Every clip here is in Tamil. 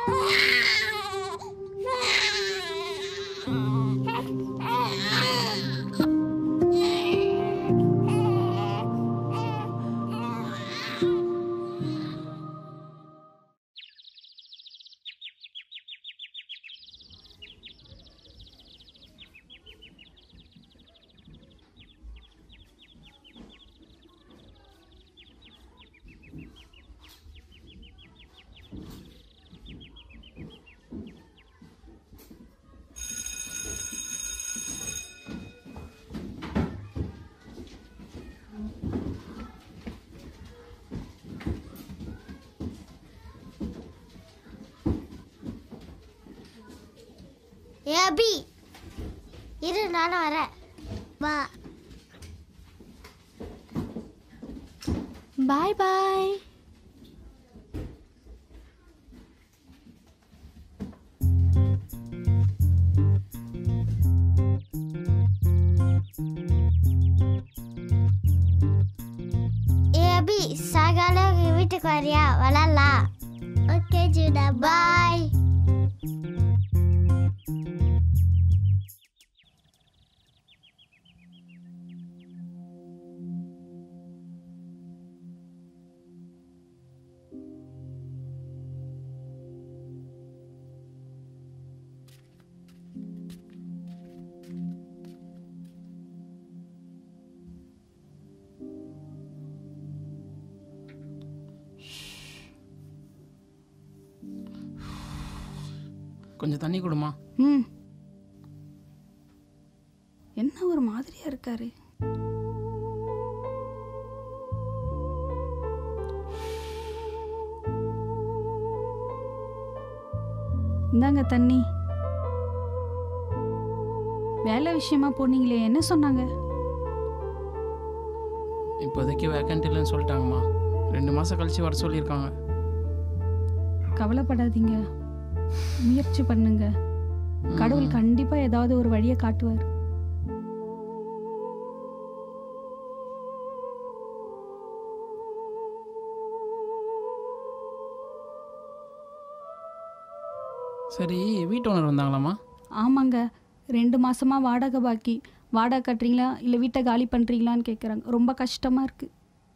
ஏ அபி இரு நானும் வரேன் வா பாய் பாய் ஏ அபி சாயங்காலம் எங்க வீட்டுக்கு வரியா விளாட்லாம் ஓகே ஜூடா பாய் கொஞ்சம் தண்ணி கொடுமா ம் என்ன ஒரு மாதிரியா இருக்காரு இந்தாங்க தண்ணி வேலை விஷயமா போனீங்களே என்ன சொன்னாங்க இப்போதைக்கு வேக்கண்ட் இல்லைன்னு சொல்லிட்டாங்கம்மா ரெண்டு மாதம் கழிச்சு வர சொல்லியிருக்காங்க கவலைப்படாதீங்க முயற்சி பண்ணுங்க கடவுள் கண்டிப்பா ஏதாவது ஒரு வழியை காட்டுவார் சரி வீட்டு ஓனர் வந்தாங்களாம்மா ஆமாங்க ரெண்டு மாசமா வாடகை பாக்கி வாடகை கட்டுறீங்களா இல்லை வீட்டை காலி பண்ணுறீங்களான்னு கேட்குறாங்க ரொம்ப கஷ்டமா இருக்கு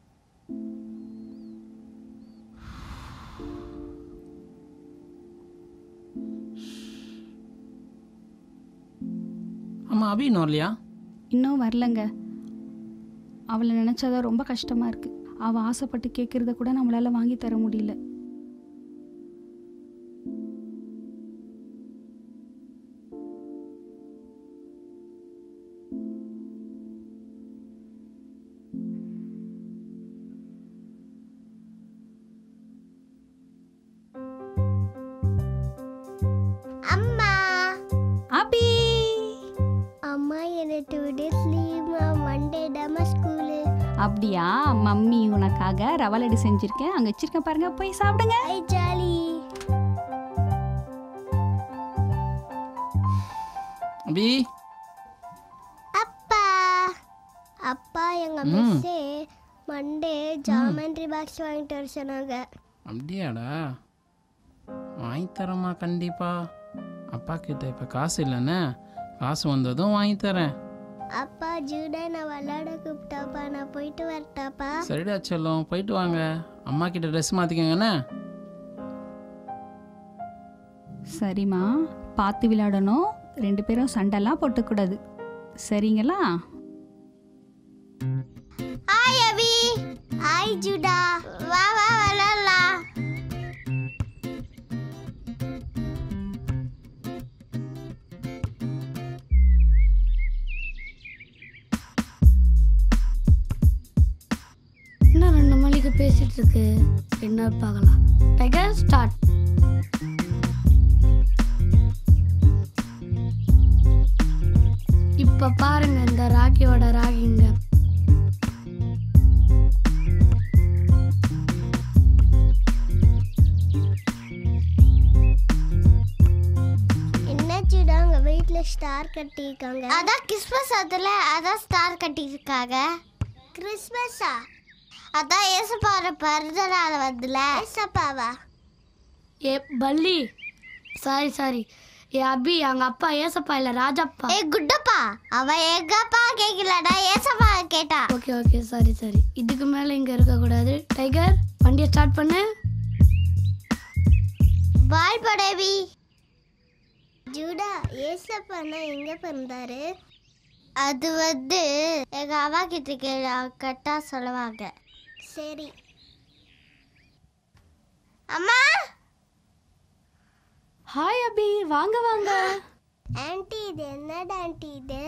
ஆமாம் அபி இன்னும் இல்லையா இன்னும் வரலங்க அவளை நினச்சாதான் ரொம்ப கஷ்டமா இருக்கு அவள் ஆசைப்பட்டு கேட்குறத கூட நம்மளால வாங்கி தர முடியல அம்மா அபி அம்மா எனக்கு டூ டேஸ் லீவ்மா மண்டே டமா ஸ்கூலு அப்படியா மம்மி உனக்காக ரவா லட்டு செஞ்சிருக்கேன் அங்கே வச்சிருக்கேன் பாருங்க போய் சாப்பிடுங்க ஐ ஜாலி அபி அப்பா அப்பா எங்க ம். மிஸ்ஸே மண்டே ஜாமெண்ட்ரி பாக்ஸ் வாங்கிட்டு வர சொன்னாங்க அப்படியாடா வாங்கி தரேம்மா கண்டிப்பா அப்பா கிட்ட இப்போ காசு இல்லைண்ணே காசு வந்ததும் வாங்கி தரேன் அப்பா ஜூடா நான் விளையாட கூப்பிட்டாப்பா நான் போயிட்டு வரட்டாப்பா சரிடா செல்லம் போயிட்டு வாங்க அம்மா கிட்ட ட்ரெஸ் மாற்றிக்கங்கண்ணே சரிம்மா பார்த்து விளையாடணும் ரெண்டு பேரும் சண்டைலாம் போட்டுக்கூடாது சரிங்களா ஹாய் அபி ஹாய் ஜூடா வா வா விளையாடலாம் இன்னும் ரெண்டு மணிக்கு பேசிட்டு இருக்கு என்ன பார்க்கலாம் பெகர் ஸ்டார்ட் இப்ப பாருங்க இந்த ராக்கியோட ராகிங்க என்ன ஜூடா உங்க வீட்ல ஸ்டார் கட்டியிருக்காங்க அதான் கிறிஸ்மஸ் அதுல அதான் ஸ்டார் கட்டியிருக்காங்க கிறிஸ்மஸா அதான் ஏசப்பாவோட பிறந்த நாள் வந்துல ஏசப்பாவா ஏ பல்லி சாரி சாரி ஏ அபி அவங்க அப்பா ஏசப்பா இல்ல ராஜப்பா ஏ குட்டப்பா அவ எங்கப்பா கேக்கலடா ஏசப்பா கேட்டா ஓகே ஓகே சாரி சாரி இதுக்கு மேல இங்க இருக்க கூடாது டைகர் வண்டியை ஸ்டார்ட் பண்ணு பாய் படவி ஜூடா ஏசப்பானா எங்க பிறந்தாரு அது வந்து எங்க அவா கிட்ட கேளு கட்டா சொல்லுவாங்க சரி அம்மா ஹாய் அபி வாங்க வாங்க ஆன்ட்டி இது என்னடா ஆன்ட்டி இது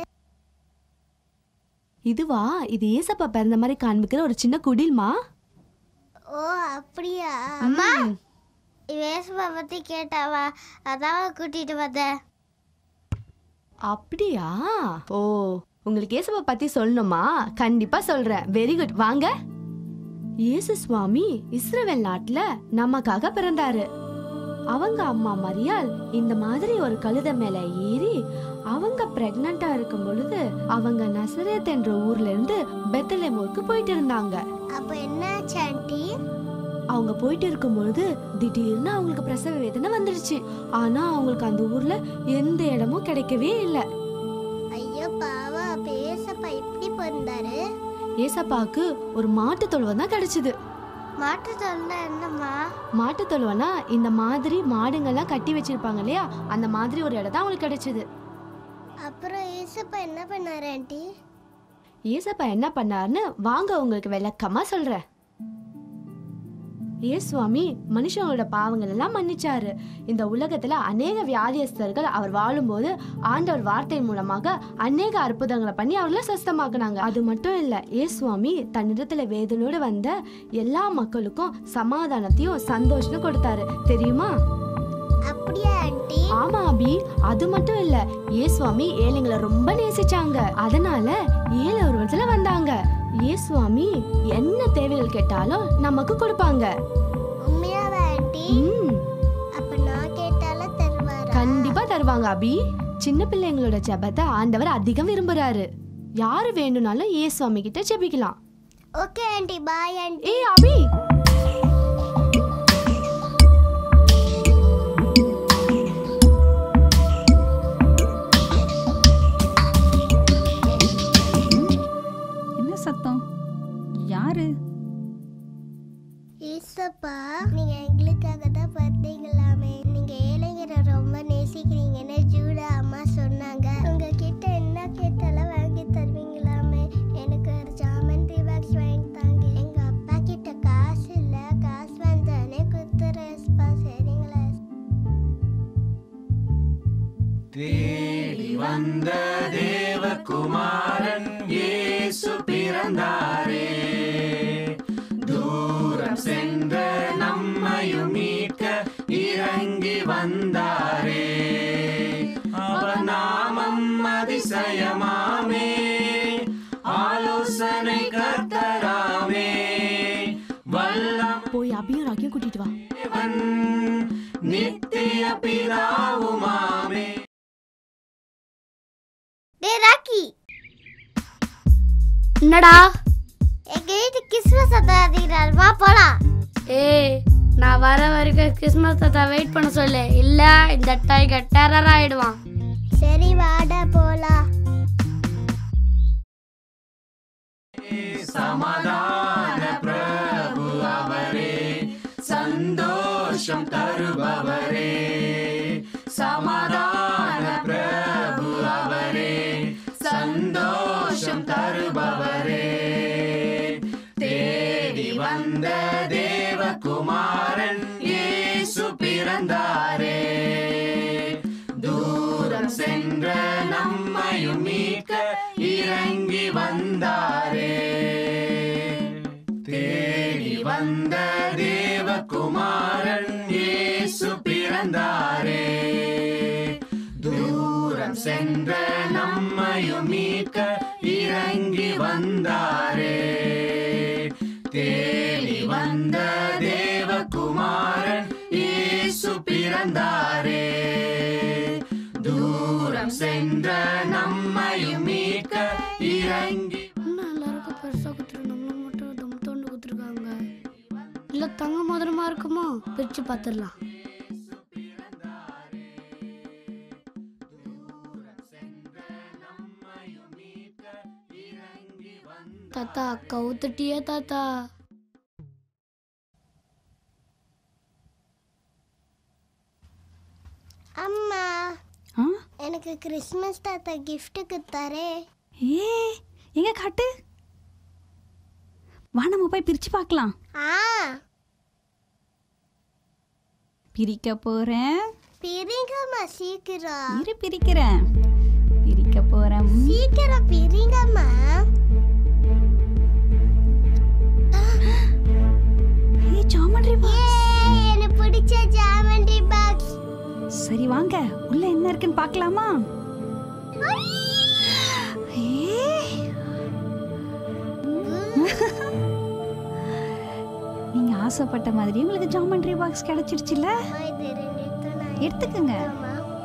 இதுவா இது ஏசப்பா பிறந்த மாதிரி காண்பிக்கிற ஒரு சின்ன குடில்மா ஓ அப்படியா அம்மா இவ ஏசப்பா பத்தி கேட்டாவா அதான் கூட்டிட்டு வந்தேன் அப்படியா ஓ உங்களுக்கு ஏசப்பா பத்தி சொல்லணுமா கண்டிப்பா சொல்றேன் வெரி குட் வாங்க இயேசு சுவாமி இஸ்ரவேல் நாட்டுல நமக்காக பிறந்தாரு அவங்க அம்மா மரியாள் இந்த மாதிரி ஒரு கழுதை மேல ஏறி அவங்க பிரெக்னண்டா இருக்கும் பொழுது அவங்க நசரேத் என்ற ஊர்ல இருந்து பெத்தலேம் ஊருக்கு போயிட்டு இருந்தாங்க அப்ப என்னாச்சு ஆன்ட்டி அவங்க போயிட்டு இருக்கும்பொழுது திடீர்னு அவங்களுக்கு பிரசவ வேதனை வந்துடுச்சு ஆனா அவங்களுக்கு அந்த ஊர்ல எந்த இடமும் கிடைக்கவே இல்லை ஐயோ பாவா அப்ப ஏசப்பா எப்படி பிறந்தாரு ஏசப்பாக்கு ஒரு மாட்டு தொழுவம் தான் கிடைச்சது மாட்டு தொல்லை என்னம்மா மாட்டு தொழுவனா இந்த மாதிரி மாடுங்கெல்லாம் கட்டி வச்சிருப்பாங்க இல்லையா அந்த மாதிரி ஒரு இடம் தான் அவங்களுக்கு கிடைச்சது அப்புறம் ஏசப்பா என்ன பண்ணாரு ஆன்ட்டி ஏசப்பா என்ன பண்ணாருன்னு வாங்க உங்களுக்கு விளக்கமா சொல்றேன் ஏ சுவாமி மனுஷங்களோட பாவங்கள் எல்லாம் மன்னிச்சாரு இந்த உலகத்துல அநேக வியாதியஸ்தர்கள் அவர் வாழும்போது ஆண்டவர் வார்த்தை மூலமாக அநேக அற்புதங்களை பண்ணி அவர்களை சுஸ்தமாக்குனாங்க அது மட்டும் இல்ல ஏ சுவாமி தன்னிடத்துல வேதனோடு வந்த எல்லா மக்களுக்கும் சமாதானத்தையும் சந்தோஷம் கொடுத்தாரு தெரியுமா அப்படியா ஆன்ட்டி ஆமா அபி அது மட்டும் இல்ல ஏ சுவாமி ஏழைங்களை ரொம்ப நேசிச்சாங்க அதனால ஏழை உருவத்துல வந்தாங்க ஏ சுவாமி என்ன தேவைகள் கேட்டாலும் நமக்கு கொடுப்பாங்க உண்மையாவா ஆன்ட்டி ம், அப்ப நான் கேட்டாலும் தருவாரா கண்டிப்பா தருவாங்க அபி சின்ன பிள்ளைங்களோட ஜெபத்தை ஆண்டவர் அதிகம் விரும்புறாரு யாரு வேணும்னாலும் ஏ சுவாமி கிட்ட ஜெபிக்கலாம் ஓகே ஆன்ட்டி பாய் ஆன்ட்டி ஏய் அபி என்ன சத்தம் யாரு ஏசப்பா நீங்க எங்களுக்காக தான் பிறந்தீங்களாமே நீங்க ஏழைங்களை ரொம்ப நேசிக்கிறீங்கன்னு ஜூடா அம்மா சொன்னாங்க உங்ககிட்ட என்ன கேட்டாலும் வாங்கி தருவீங்களாமே எனக்கு ஒரு ஜாமெண்ட்ரி பாக்ஸ் வாங்கி தாங்க எங்க அப்பா கிட்ட காசு இல்ல காசு வந்தானே குத்துறேன் ஏசப்பா சரிங்களா தேடி வந்த தேவகுமாரன் இயேசு பிறந்தாரே தூரம் சென்ற நம்மையும் மீட்க இறங்கி வந்தாரே அவர் நாமம் அதிசயமாமே ஆலோசனை கர்த்தராமே வல்லம் போய் அபியும் ராக்கியும் கூட்டிட்டு வா தேவன் நித்திய பிதாவுமாமே டே ராக்கி என்னடா எங்க வீட்டு கிறிஸ்மஸ் அத்தாதிக்கிறார் வா போலாம் ஏய் நான் வர வரைக்கும் கிறிஸ்மஸ் தாத்தா வெயிட் பண்ண சொல்லு இல்ல இந்த டைகர் டெரர் ஆயிடுவான் சரி வாடா போலாம் சமாதான பிரபு அவரே சந்தோஷம் தருபவரே சமாதான பிரபு அவரே சந்தோஷம் தருபவரே தேடி வந்த தேவகுமாரன் இயேசு பிறந்தாரே தூரம் சென்ற நம்மையும் மீட்க இறங்கி வந்தாரே தேடி வந்த தேவகுமாரன் இயேசு பிறந்தாரே தூரம் சென்ற நம்மையும் மீட்க இறங்கி வந்தாரே தேடி வந்த தேவகுமாரன் இயேசு பிறந்தாரே தூரம் சென்ற நம்மையும் மீட்க இறங்கி இன்னும் எல்லாருக்கும் பெருசா குத்துரு நம்மள மட்டும் தம் தோண்டு குத்துருக்காங்க இல்ல தங்க மோதிரமா இருக்குமோ பிரிச்சு பார்த்துடலாம் தாத்தா கவுத்துட்டியே தாத்தா அம்மா ஆ எனக்கு கிறிஸ்மஸ் தாத்தா gift கொடுத்தாரே ஏ எங்க காட்டு வா நம்ம போய் பிரிச்சு பார்க்கலாம் ஆ பிரிக்க போறேன் பிரிங்கம்மா சீக்கிரம் இரு பிரிக்கிறேன் பிரிக்க போறேன் சீக்கிரம் பிரிங்கம்மா ஏய் ஜாமெண்ட்ரி பாக்ஸ் ஏய், எனக்கு பிடிச்ச ஜாமெண்ட்ரி பாக்ஸ் சரி வாங்க உள்ள என்ன இருக்குன்னு பார்க்கலாமா ஏய். நீங்க ஆசைப்பட்ட மாதிரி உங்களுக்கு ஜாமெண்ட்ரி பாக்ஸ் கிடைச்சிருச்சுல இது ரெண்டு எடுத்து நான் எடுத்துக்கங்க எடுத்துக்கிறேம்மா.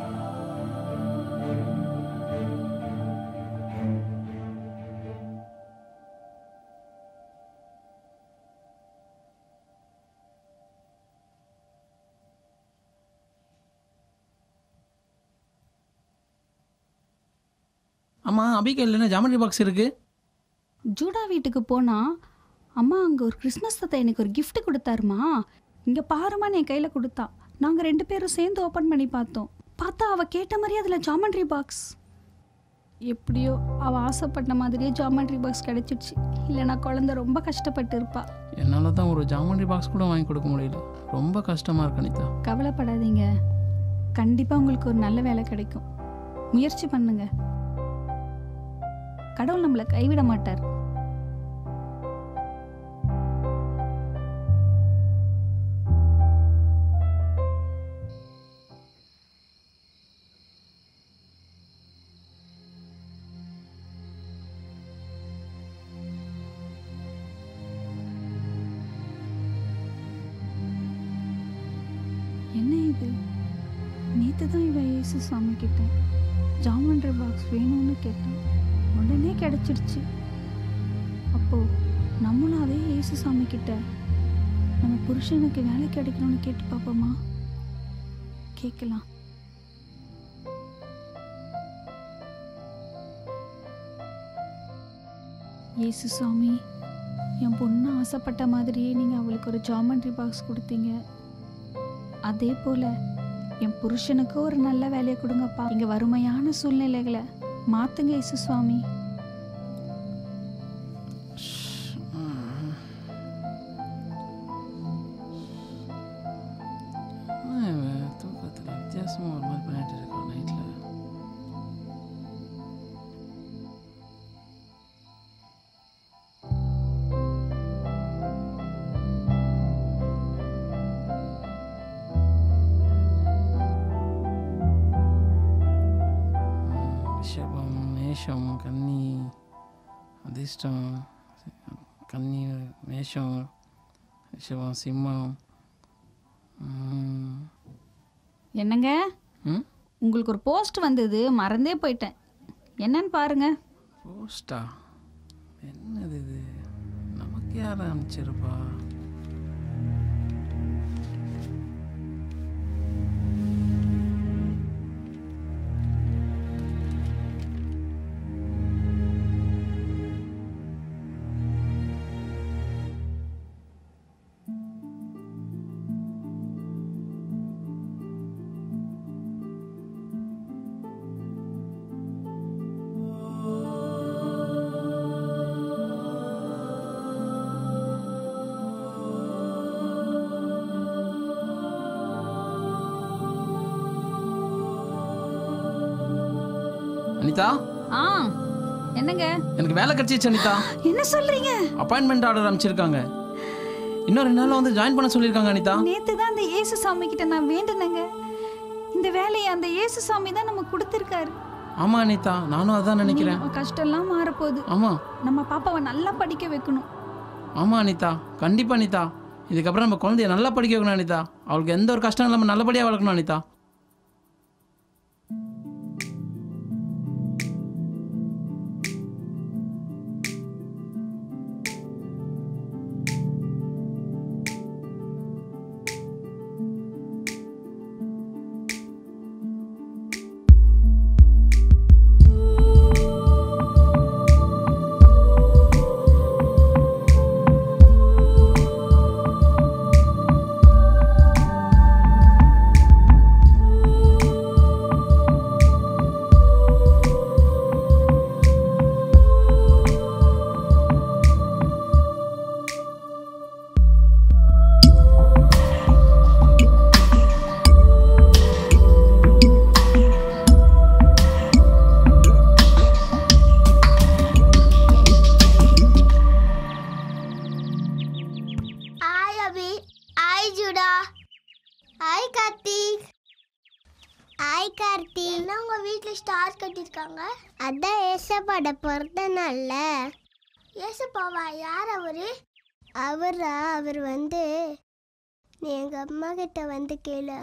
ஆமாம் அபிகையில் என்ன ஜாமெட்ரி பாக்ஸ் இருக்குது ஜூடா வீட்டுக்கு போனா அம்மா அங்க ஒரு கிறிஸ்மஸ் தாத்தா எனக்கு ஒரு gift கொடுத்தாருமா இங்க பாருமான்னு என் கையில கொடுத்தா நாங்க ரெண்டு பேரும் சேர்ந்து ஓபன் பண்ணி பார்த்தோம் பார்த்தா அவ கேட்ட மாதிரியே அதுல ஜாமெண்ட்ரி பாக்ஸ் எப்படியோ அவ ஆசைப்பட்ட மாதிரியே ஜாமெண்ட்ரி பாக்ஸ் கிடைச்சிடுச்சு இல்லைனா குழந்தை ரொம்ப கஷ்டப்பட்டு இருப்பா என்னால் தான் ஒரு ஜாமெட்ரி பாக்ஸ் கூட வாங்கி கொடுக்க முடியல ரொம்ப கஷ்டமாக இருக்கு அனிதா கவலைப்படாதீங்க கண்டிப்பா உங்களுக்கு ஒரு நல்ல வேலை கிடைக்கும் முயற்சி பண்ணுங்க கடவுள் நம்மளை கைவிட மாட்டார் என்ன இது நேற்று தான் இவன் இயேசு சாமி கிட்ட ஜாமண்ட்ரி பாக்ஸ் வேணும்னு கேட்டான் உடனே கிடைச்சிருச்சு அப்போ நம்மளும் அதே இயேசு சாமி கிட்ட நம்ம புருஷனுக்கு வேலை கிடைக்கணும்னு கேட்டு பார்ப்போமா கேட்கலாம் இயேசு சாமி என் பொண்ணு ஆசைப்பட்ட மாதிரியே நீங்கள் அவளுக்கு ஒரு ஜாமெண்ட்ரி பாக்ஸ் கொடுத்தீங்க அதே போல என் புருஷனுக்கு ஒரு நல்ல வேலையை கொடுங்கப்பா இங்க வறுமையான சூழ்நிலைகளை மாத்துங்க இயேசு சுவாமி தூக்கத்தில் வித்தியாசமாக ஒரு மாதிரி பண்ணிட்டு இருக்கான் நைட்டில் ரிஷபம் மேஷம் கன்னி அதிர்ஷ்டம் கன்னி மேஷம் ரிஷபம் சிம்மம் ம். என்னங்க ம் உங்களுக்கு ஒரு போஸ்ட் வந்தது மறந்தே போயிட்டேன் என்னன்னு பாருங்க போஸ்டா என்னது இது நமக்கு யார் அனுப்பிச்சிருப்பா அனிதா ஆ என்னங்க எனக்கு வேலை கிடைச்சிச்சு அனிதா என்ன சொல்றீங்க அப்பாயின்மெண்ட் ஆர்டர் அனுப்பிச்சிருக்காங்க இன்னும் ரெண்டு நாள்ல வந்து ஜாயின் பண்ண சொல்லியிருக்காங்க அனிதா நேத்து தான் அந்த இயேசு சாமி கிட்ட நான் வேண்டுனேங்க இந்த வேலையை அந்த இயேசு சாமி தான் நமக்கு கொடுத்துருக்காரு ஆமா அனிதா நானும் அதான் நினைக்கிறேன் நம்ம கஷ்டம்லாம் மாறப்போகுது ஆமா நம்ம பாப்பாவை நல்லா படிக்க வைக்கணும் ஆமா அனிதா கண்டிப்பா அனிதா இதுக்கப்புறம் நம்ம குழந்தைய நல்லா படிக்க வைக்கணும் அனிதா அவளுக்கு எந்த ஒரு கஷ்டம் இல்லாமல் நல்லபடியாக வளர்க்கணும் அனிதா கொண்டாடுறாங்க அதான் ஏசப்பாட பிறந்த நாள்ல ஏசப்பாவா யார் அவரு அவரா அவர் வந்து நீ எங்க அம்மா கிட்ட வந்து கேளு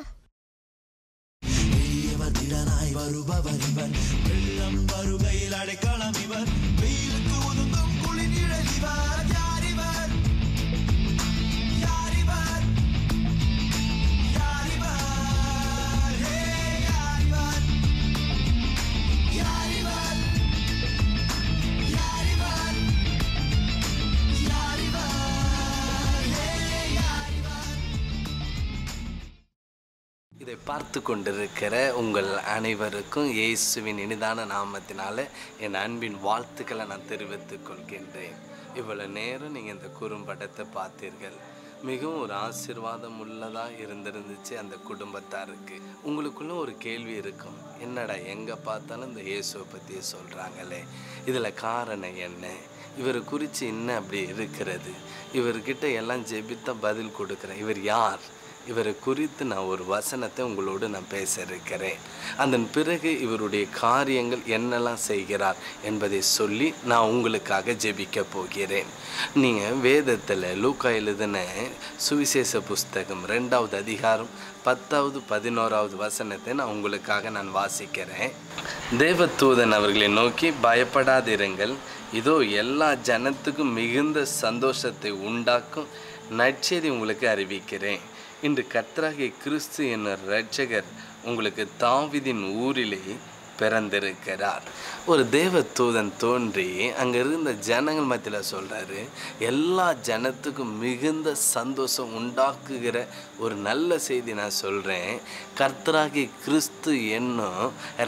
இதை பார்த்து கொண்டிருக்கிற உங்கள் அனைவருக்கும் இயேசுவின் இனிதான நாமத்தினால என் அன்பின் வாழ்த்துக்களை நான் தெரிவித்துக் கொள்கின்றேன் இவ்வளவு நேரம் நீங்கள் இந்த குறும்படத்தை பார்த்தீர்கள் மிகவும் ஒரு ஆசீர்வாதம் உள்ளதாக இருந்திருந்துச்சு அந்த குடும்பத்தாருக்கு உங்களுக்குள்ள ஒரு கேள்வி இருக்கும் என்னடா எங்கே பார்த்தாலும் இந்த இயேசுவை பற்றி சொல்கிறாங்களே இதில் காரணம் என்ன இவர் குறித்து என்ன அப்படி இருக்கிறது இவர்கிட்ட எல்லாம் ஜெபித்தா பதில் கொடுக்குறேன் இவர் யார் இவரை குறித்து நான் ஒரு வசனத்தை உங்களோடு நான் பேச இருக்கிறேன் அதன் பிறகு இவருடைய காரியங்கள் என்னெல்லாம் செய்கிறார் என்பதை சொல்லி நான் உங்களுக்காக ஜெபிக்க போகிறேன் நீங்கள் வேதத்தில் லூக்கா எழுதின சுவிசேஷ புஸ்தகம் ரெண்டாவது அதிகாரம் பத்தாவது பதினோராவது வசனத்தை நான் உங்களுக்காக நான் வாசிக்கிறேன் தேவதூதன் அவர்களை நோக்கி பயப்படாதிருங்கள் இதோ எல்லா ஜனத்துக்கும் மிகுந்த சந்தோஷத்தை உண்டாக்கும் நற்செய்தி உங்களுக்கு அறிவிக்கிறேன் இன்று கர்த்தராகிய கிறிஸ்து என்ற இரட்சகர் உங்களுக்கு தாவிதின் ஊரிலே பிறந்திருக்கிறார் ஒரு தேவ தூதன் தோன்றி அங்கே இருந்த ஜனங்கள் மத்தியில் சொல்கிறாரு எல்லா ஜனத்துக்கும் மிகுந்த சந்தோஷம் உண்டாக்குகிற ஒரு நல்ல செய்தி நான் சொல்கிறேன் கர்த்தராகிய கிறிஸ்து என்னும்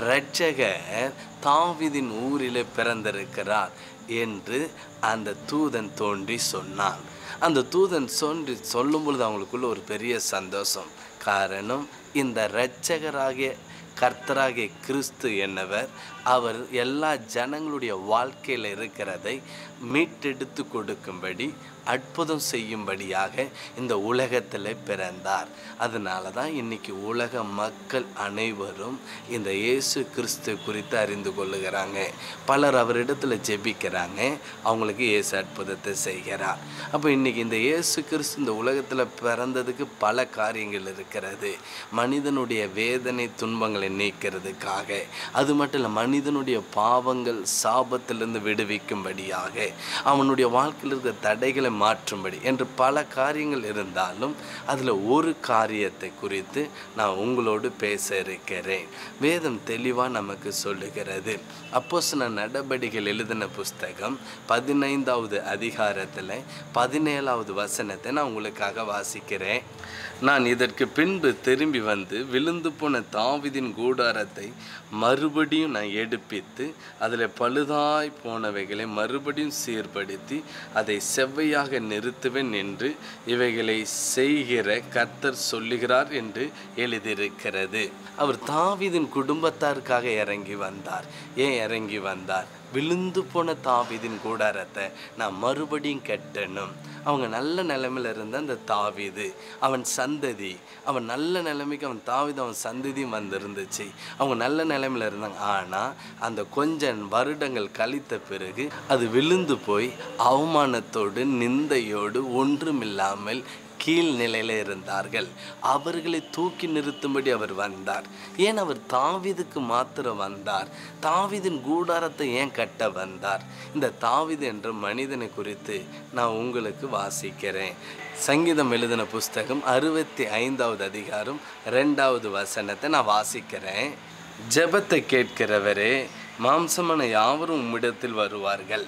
இரட்சகர் தாவிதின் ஊரிலே பிறந்திருக்கிறார் என்று அந்த தூதன் தோன்றி சொன்னான் அந்த தூதன் சொல்லி சொல்லும் பொழுது அவங்களுக்குள்ள ஒரு பெரிய சந்தோஷம் காரணம் இந்த இரட்சகராகிய கர்த்தராகிய கிறிஸ்து என்னவர் அவர் எல்லா ஜனங்களுடைய வாழ்க்கையில் இருக்கிறதை மீட்டெடுத்து கொடுக்கும்படி அற்புதம் செய்யும்படியாக இந்த உலகத்தில் பிறந்தார் அதனால தான் இன்னைக்கு உலக மக்கள் அனைவரும் இந்த இயேசு கிறிஸ்து குறித்து அறிந்து கொள்ளுகிறாங்க பலர் அவரிடத்துல ஜெபிக்கிறாங்க அவங்களுக்கு இயேசு அற்புதத்தை செய்கிறார் அப்போ இன்னைக்கு இந்த இயேசு கிறிஸ்து இந்த உலகத்தில் பிறந்ததுக்கு பல காரியங்கள் இருக்கிறது மனிதனுடைய வேதனை துன்பங்களை நீக்கிறதுக்காக அது மட்டும் இல்லை மனிதனுடைய பாவங்கள் சாபத்திலிருந்து விடுவிக்கும்படியாக அவனுடைய வாழ்க்கையில் இருக்கிற தடைகளை மாற்றும்படி என்று பல காரியங்கள் இருந்தாலும் அதில் ஒரு காரியத்தை குறித்து நான் உங்களோடு பேச இருக்கிறேன் வேதம் தெளிவாக நமக்கு சொல்லுகிறது அப்போஸ்தல நடபடிகள் எழுதின புஸ்தகம் பதினைந்தாவது அதிகாரத்தில் பதினேழாவது வசனத்தை நான் உங்களுக்காக வாசிக்கிறேன் நான் இதற்கு பின்பு திரும்பி வந்து விழுந்து போன தாவிதின் கூடாரத்தை மறுபடியும் நான் எடுப்பித்து அதில் பழுதாய் போனவைகளை மறுபடியும் சீர்படுத்தி அதை செவ்வையாக நிறுத்துவேன் என்று இவைகளை செய்கிற கர்த்தர் சொல்லுகிறார் என்று எழுதியிருக்கிறது அவர் தாவீதின் குடும்பத்தாருக்காக இறங்கி வந்தார் ஏன் இறங்கி வந்தார் விழுந்து போன தாவீதின் கூடாரத்தை நான் மறுபடியும் கட்டணும் அவங்க நல்ல நிலைமையில இருந்த அந்த தாவீது அவன் சந்ததி அவன் நல்ல நிலைமைக்கு அவன் தாவீது அவன் சந்ததியும் வந்திருந்துச்சு அவங்க நல்ல நிலைமையில இருந்தாங்க ஆனால் அந்த கொஞ்ச வருடங்கள் கழித்த பிறகு அது விழுந்து போய் அவமானத்தோடு நிந்தையோடு ஒன்றுமில்லாமல் கீழ் நிலையில இருந்தார்கள் அவர்களை தூக்கி நிறுத்தும்படி அவர் வந்தார் ஏன் அவர் தாவீதுக்கு மாத்திரம் வந்தார் தாவீதின் கூடாரத்தை ஏன் கட்ட வந்தார் இந்த தாவீது என்ற மனிதனை குறித்து நான் உங்களுக்கு வாசிக்கிறேன் சங்கீதம் எழுதின புஸ்தகம் அறுபத்தி ஐந்தாவது அதிகாரம் ரெண்டாவது வசனத்தை நான் வாசிக்கிறேன் ஜெபத்தை கேட்கிறவரே மாம்சமான யாவரும் உம்மிடத்தில் வருவார்கள்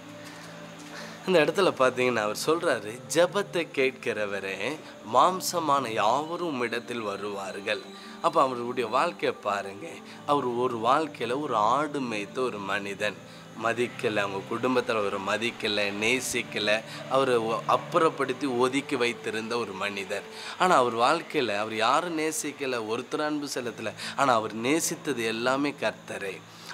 இந்த இடத்துல பார்த்தீங்கன்னா அவர் சொல்றாரு ஜெபத்தை கேட்கிறவரே மாம்சமான யாவரும் உம்மிடத்தில் வருவார்கள் அப்போ அவருடைய வாழ்க்கையை பாருங்க அவர் ஒரு வாழ்க்கையில் ஒரு ஆடு மேய்த்த ஒரு மனிதன் மதிக்கலை அவங்க குடும்பத்தில் அவர் மதிக்கலை நேசிக்கலை அவரை ஒ- அப்புறப்படுத்தி ஒதுக்கி வைத்திருந்த ஒரு மனிதர் ஆனால் அவர் வாழ்க்கையில் அவர் யாரும் நேசிக்கலை ஒருத்தர் அன்பு செலுத்தலை ஆனால் அவர் நேசித்தது எல்லாமே கர்த்தரே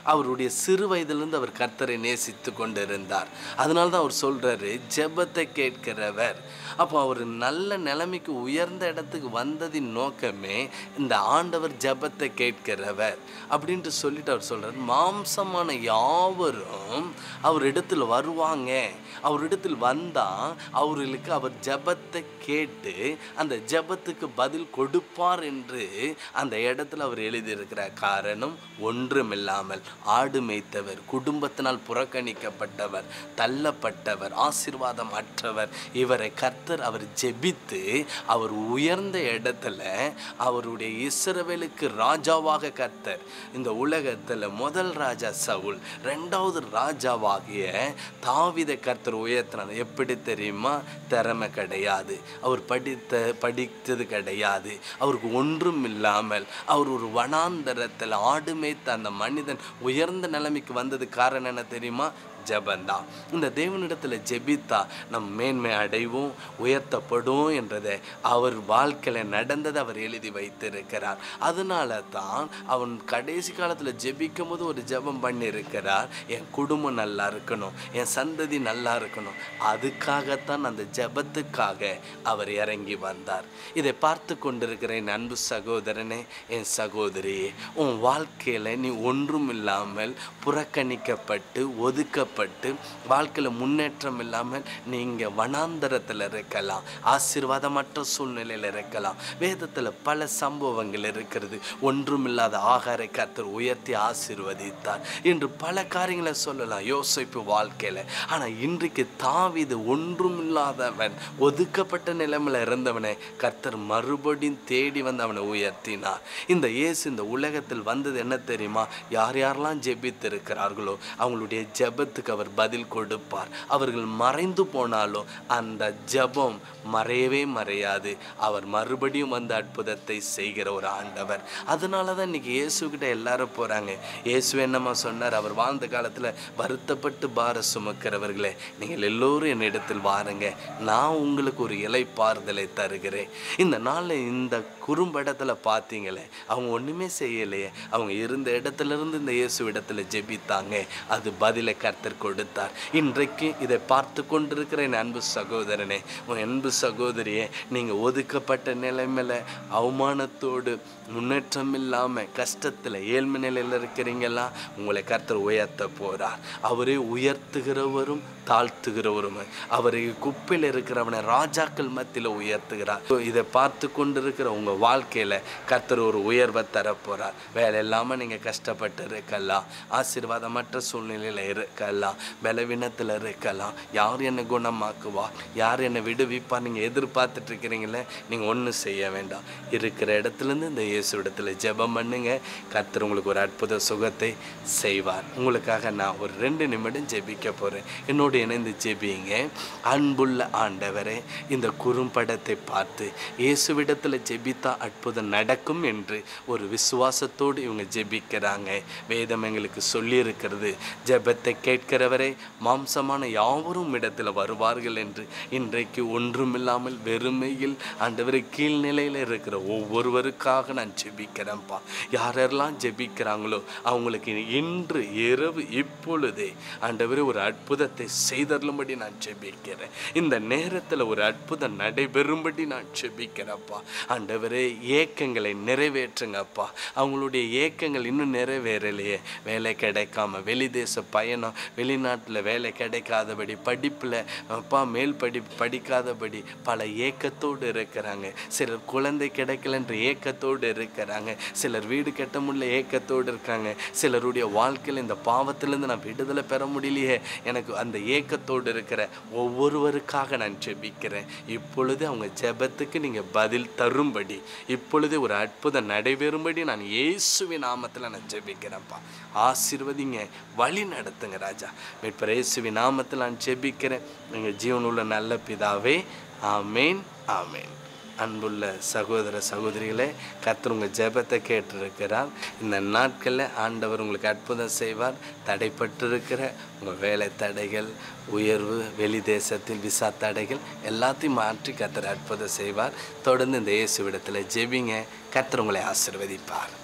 அவருடைய சிறு வயதிலிருந்து அவர் கர்த்தரை நேசித்து கொண்டிருந்தார் அதனால தான் அவர் சொல்றாரு ஜெபத்தை கேட்கிறவர் அப்போ அவர் நல்ல நிலைமைக்கு உயர்ந்த இடத்துக்கு வந்ததின் நோக்கமே இந்த ஆண்டவர் ஜெபத்தை கேட்கிறவர் அப்படின்ட்டு சொல்லிட்டு அவர் சொல்றார் மாம்சமான யாவரும் அவர் இடத்துல வருவாங்க அவர் இடத்தில் வந்தா அவர்களுக்கு அவர் ஜெபத்தை கேட்டு அந்த ஜெபத்துக்கு பதில் கொடுப்பார் என்று அந்த இடத்துல அவர் எழுதியிருக்கிறார் காரணம் ஒன்றுமில்லாமல் ஆடு மேய்த்தவர் குடும்பத்தினால் புறக்கணிக்கப்பட்டவர் தள்ளப்பட்டவர் ஆசீர்வாதம் அற்றவர் இவரை கர்த்தர் அவர் ஜெபித்து அவர் உயர்ந்த இடத்துல அவருடைய இஸ்ரவேலுக்கு ராஜாவாக கர்த்தர் இந்த உலகத்தில் முதல் ராஜா சவுல் ரெண்டாவது ராஜாவாகிய தாவித கர்த்தர் உயர்த்தினார் எப்படி தெரியுமா திறமை கிடையாது அவர் படித்த படித்தது கிடையாது அவருக்கு ஒன்றும் இல்லாமல் அவர் ஒரு வனாந்தரத்தில் ஆடு மேய்த்த அந்த மனிதன் உயர்ந்த நிலைமைக்கு வந்தது காரணம் என்ன தெரியுமா ஜெபந்தான் இந்த தேவனிடத்தில் ஜெபித்தா நம் மேன்மை அடைவோம் உயர்த்தப்படும் என்றதை அவர் வாழ்க்கையில் நடந்ததை அவர் எழுதி வைத்திருக்கிறார் அதனால தான் அவன் கடைசி காலத்தில் ஜெபிக்கும் போது ஒரு ஜெபம் பண்ணியிருக்கிறார் என் குடும்பம் நல்லா இருக்கணும் என் சந்ததி நல்லா இருக்கணும் அதுக்காகத்தான் அந்த ஜெபத்துக்காக அவர் இறங்கி வந்தார் இதை பார்த்து கொண்டிருக்கிற என் அன்பு சகோதரனே என் சகோதரியே உன் வாழ்க்கையில் நீ ஒன்றும் இல்லாமல் புறக்கணிக்கப்பட்டு ஒதுக்கப்பட்டு வாழ்க்கையில் முன்னேற்றம் இல்லாமல் நீங்கள் வனாந்தரத்தில் இருக்கலாம் ஆசீர்வாதமற்ற சூழ்நிலையில் இருக்கலாம் வேதத்தில் பல சம்பவங்கள் இருக்கிறது ஒன்றுமில்லாத ஆகாரை கர்த்தர் உயர்த்தி ஆசீர்வதித்தார் என்று பல காரியங்களை சொல்லலாம் யோசிப்பு வாழ்க்கையில் ஆனால் இன்றைக்கு தாவிது ஒன்றுமில்லாதவன் ஒதுக்கப்பட்ட நிலைமையில் இருந்தவனை கர்த்தர் மறுபடியும் தேடி வந்து அவனை உயர்த்தினார் இந்த இயேசு இந்த உலகத்தில் வந்தது என்ன தெரியுமா யார் யாரெல்லாம் ஜெபித்து இருக்கிறார்களோ அவங்களுடைய ஜெபத்துக்கு அவர் பதில் கொடுப்பார் அவர்கள் மறைந்து போனாலும் அந்த ஜெபம் மறையவே மறையாது அவர் மறுபடியும் வந்து அற்புதத்தை செய்கிற ஒரு ஆண்டவர் அதனால தான் இன்னைக்கு இயேசுக்கிட்ட எல்லாரும் போகிறாங்க இயேசு என்னம்மா சொன்னார் அவர் வாழ்ந்த காலத்தில் வருத்தப்பட்டு பார சுமக்கிறவர்களே நீங்கள் எல்லோரும் என்னிடத்தில் வாருங்க நான் உங்களுக்கு ஒரு இலைப்பாறுதலை தருகிறேன் இந்த நாளில் இந்த குறும்படத்தில் பார்த்தீங்களே அவங்க ஒன்றுமே செய்யலையே அவங்க இருந்த இடத்துல இருந்து இந்த இயேசு இடத்துல ஜெபித்தாங்க அது பதிலை கர்த்தர் கொடுத்தார் இன்றைக்கு இதை பார்த்து கொண்டிருக்கிற என் அன்பு சகோதரனே உன் அன்பு சகோதரியே நீங்கள் ஒதுக்கப்பட்ட நிலைமையில அவமானத்தோடு முன்னேற்றம் இல்லாமல் கஷ்டத்தில் ஏழ்மை நிலையில் இருக்கிறீங்களா உங்களை கர்த்தர் உயர்த்த போகிறார் அவரே உயர்த்துகிறவரும் தாழ்த்துகிறவரும் அவரை குப்பையில் இருக்கிறவனை ராஜாக்கள் மத்தியில் உயர்த்துகிறார் இதை பார்த்து கொண்டிருக்கிற உங்கள் வாழ்க்கையில் கர்த்தர் ஒரு உயர்வை தரப்போகிறார் வேலை இல்லாமல் நீங்கள் கஷ்டப்பட்டு இருக்கலாம் ஆசீர்வாதமற்ற சூழ்நிலையில் இருக்கலாம் பலவீனத்தில் இருக்கலாம் யார் என்னை குணமாக்குவா யார் என்னை விடுவிப்பா நீங்கள் எதிர்பார்த்துட்டு இருக்கிறீங்களே நீங்கள் ஒன்றும் செய்ய வேண்டாம் இருக்கிற இடத்துலேருந்து இந்த இயேசு இடத்துல ஜெபம் பண்ணுங்க கர்த்தர் உங்களுக்கு ஒரு அற்புத சுகத்தை செய்வார் உங்களுக்காக நான் ஒரு ரெண்டு நிமிடம் ஜெபிக்க போகிறேன் என்னோடு இணைந்து ஜெபிங்க அன்புள்ள ஆண்டவரே இந்த குறும்படத்தை பார்த்து இயேசுவிடத்தில் ஜெபித்தா அற்புதம் நடக்கும் என்று ஒரு விசுவாசத்தோடு இவங்க ஜெபிக்கிறாங்க வேதம் எங்களுக்கு சொல்லியிருக்கிறது ஜெபத்தை கேட்கிறவரே மாம்சமான யாவரும் இடத்துல வருவார்கள் என்று இன்றைக்கு ஒன்றுமில்லாமல் வெறுமையில் ஆண்டவரை கீழ்நிலையில் இருக்கிற ஒவ்வொருவருக்காக நான் ஜெபிக்கிறேன்ப்பா யாரெல்லாம் ஜெபிக்கிறாங்களோ அவங்களுக்கு இன்று இரவு இப்பொழுதே ஆண்டவரே ஒரு அற்புதத்தை செய்தருளும்படி நான் ஜெபிக்கிறேன் இந்த நேரத்தில் ஒரு அற்புதம் நடைபெறும்படி நான் ஜெபிக்கிறேன்ப்பா ஆண்டவரே ஏக்கங்களை நிறைவேற்றுங்கப்பா அவங்களுடைய ஏக்கங்கள் இன்னும் நிறைவேறலையே வேலை கிடைக்காம வெளிதேச பயணம் வெளிநாட்டில் வேலை கிடைக்காதபடி படிப்பில் அப்பா மேல் படி படிக்காதபடி பல ஏக்கத்தோடு இருக்கிறாங்க சிலர் குழந்தை கிடைக்கலன்ற ஏக்கத்தோடு இருக்கிறாங்க சிலர் வீடு கட்ட முடியல ஏக்கத்தோடு இருக்காங்க சிலருடைய வாழ்க்கையில் இந்த பாவத்திலேருந்து நான் விடுதலை பெற முடியலையே எனக்கு அந்த ஏக்கத்தோடு இருக்கிற ஒவ்வொருவருக்காக நான் ஜெபிக்கிறேன் இப்பொழுது அவங்க ஜெபத்துக்கு நீங்கள் பதில் தரும்படி இப்பொழுது ஒரு அற்புதம் நடைபெறும்படி நான் இயேசுவின் நாமத்தில் நான் ஜெபிக்கிறேன்ப்பா ஆசீர்வதிங்க வழி நடத்துங்க ராஜா மீட்பர் இயேசுவின் நாமத்தில் நான் ஜெபிக்கிறேன் எங்கள் ஜீவனுள்ள நல்ல பிதாவே ஆமேன் ஆமேன் அன்புள்ள சகோதர சகோதரிகளே கர்த்தர் உங்கள் ஜெபத்தை கேட்டிருக்கிறார் இந்த நாட்களில் ஆண்டவர் உங்களுக்கு அற்புதம் செய்வார் தடைப்பட்டிருக்கிற உங்கள் வேலை தடைகள் உயர்வு வெளி தேசத்தில் விசா தடைகள் எல்லாத்தையும் மாற்றி கர்த்தர் அற்புதம் செய்வார் தொடர்ந்து இந்த இயேசுவிடத்தில் ஜெபிங்க கர்த்தர் உங்களை ஆசீர்வதிப்பார்